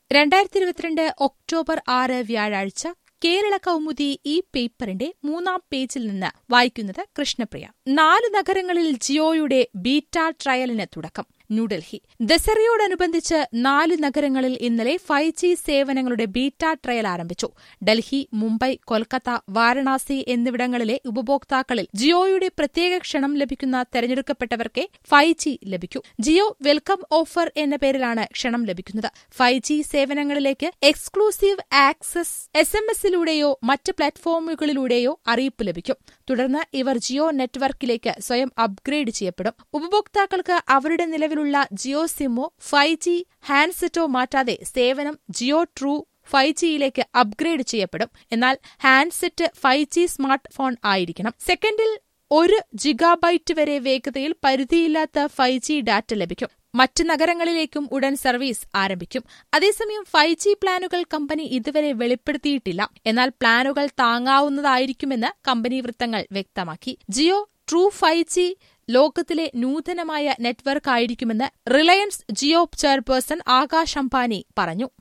രണ്ടായിരത്തി ഇരുപത്തിരണ്ട് ഒക്ടോബർ ആറ് വ്യാഴാഴ്ച കേരള കൗമുദി ഈ പേപ്പറിന്റെ മൂന്നാം പേജിൽ നിന്ന് വായിക്കുന്നത് കൃഷ്ണപ്രിയ നാല് നഗരങ്ങളിൽ ജിയോയുടെ ബീറ്റ ട്രയലിന് തുടക്കം ന്യൂഡൽഹി ദസറയോടനുബന്ധിച്ച് നാല് നഗരങ്ങളിൽ ഇന്നലെ ഫൈവ് ജി സേവനങ്ങളുടെ ബീറ്റ ട്രയൽ ആരംഭിച്ചു ഡൽഹി മുംബൈ കൊൽക്കത്ത വാരണാസി എന്നിവിടങ്ങളിലെ ഉപഭോക്താക്കളിൽ ജിയോയുടെ പ്രത്യേക ക്ഷണം ലഭിക്കുന്ന തെരഞ്ഞെടുക്കപ്പെട്ടവർക്കേ ഫൈവ് ജി ലഭിക്കൂ ജിയോ വെൽക്കം ഓഫർ എന്ന പേരിലാണ് ക്ഷണം ലഭിക്കുന്നത് ഫൈവ് ജി സേവനങ്ങളിലേക്ക് എക്സ്ക്ലൂസീവ് ആക്സസ് എസ് എം എസിലൂടെയോ മറ്റ് പ്ലാറ്റ്ഫോമുകളിലൂടെയോ അറിയിപ്പ് ലഭിക്കും തുടർന്ന് ഇവർ ജിയോ നെറ്റ്വർക്കിലേക്ക് സ്വയം അപ്ഗ്രേഡ് ചെയ്യപ്പെടും ഉപഭോക്താക്കൾക്ക് അവരുടെ നിലവിലുള്ള ജിയോ സിമ്മോ ഫൈവ് ജി ഹാൻഡ്സെറ്റോ മാറ്റാതെ സേവനം ജിയോ ട്രൂ ഫൈവ് ജിയിലേക്ക് അപ്ഗ്രേഡ് ചെയ്യപ്പെടും എന്നാൽ handset five G smart phone ആയിരിക്കണം സെക്കൻഡിൽ ഒരു ജിഗാബൈറ്റ് വരെ വേഗതയിൽ പരിധിയില്ലാത്ത ഫൈവ് ജി ഡാറ്റ ലഭിക്കും മറ്റ് നഗരങ്ങളിലേക്കും ഉടൻ സർവീസ് ആരംഭിക്കും അതേസമയം ഫൈവ് ജി പ്ലാനുകൾ കമ്പനി ഇതുവരെ വെളിപ്പെടുത്തിയിട്ടില്ല എന്നാൽ പ്ലാനുകൾ താങ്ങാവുന്നതായിരിക്കുമെന്ന് കമ്പനി വൃത്തങ്ങൾ വ്യക്തമാക്കി ജിയോ ട്രൂ ഫൈവ് ജി ലോകത്തിലെ നൂതനമായ നെറ്റ്വർക്ക് ആയിരിക്കുമെന്ന് റിലയൻസ് ജിയോ ചെയർപേഴ്സൺ ആകാശ് അംബാനി പറഞ്ഞു